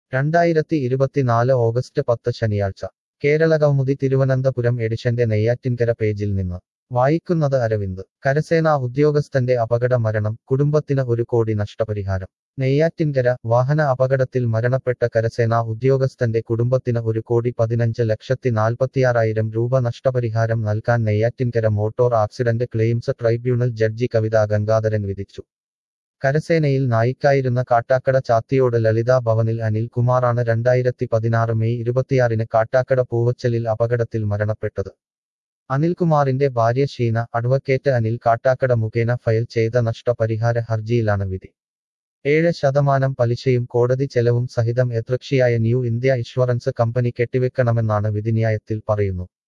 രണ്ടായിരത്തി ഇരുപത്തിനാല് ഓഗസ്റ്റ് പത്ത് ശനിയാഴ്ച കേരള കൗമുദി തിരുവനന്തപുരം എഡിഷന്റെ നെയ്യാറ്റിൻകര പേജിൽ നിന്ന് വായിക്കുന്നത് അരവിന്ദ് കരസേനാ ഉദ്യോഗസ്ഥന്റെ അപകട മരണം കുടുംബത്തിന് ഒരു കോടി നഷ്ടപരിഹാരം നെയ്യാറ്റിൻകര വാഹന അപകടത്തിൽ മരണപ്പെട്ട കരസേനാ ഉദ്യോഗസ്ഥന്റെ കുടുംബത്തിന് ഒരു കോടി പതിനഞ്ച് ലക്ഷത്തി നാൽപ്പത്തിയാറായിരം രൂപ നഷ്ടപരിഹാരം നൽകാൻ Neyyattinkara motor accident claims tribunal judge Kavitha Gangadharan വിധിച്ചു കരസേനയിൽ നായിക്കായിരുന്ന കാട്ടാക്കട ചാത്തിയോട് ലളിതാ ഭവനിൽ അനിൽ കുമാറാണ് രണ്ടായിരത്തി പതിനാറ് മെയ് ഇരുപത്തിയാറിന് കാട്ടാക്കട പൂവച്ചലിൽ അപകടത്തിൽ മരണപ്പെട്ടത് അനിൽകുമാറിന്റെ ഭാര്യ ഷീന അഡ്വക്കേറ്റ് അനിൽ കാട്ടാക്കട മുഖേന ഫയൽ ചെയ്ത നഷ്ടപരിഹാര ഹർജിയിലാണ് വിധി ഏഴ് ശതമാനം പലിശയും കോടതി ചെലവും സഹിതം എതൃക്ഷിയായ ന്യൂ ഇന്ത്യ ഇൻഷുറൻസ് കമ്പനി കെട്ടിവെക്കണമെന്നാണ് വിധിന്യായത്തിൽ പറയുന്നു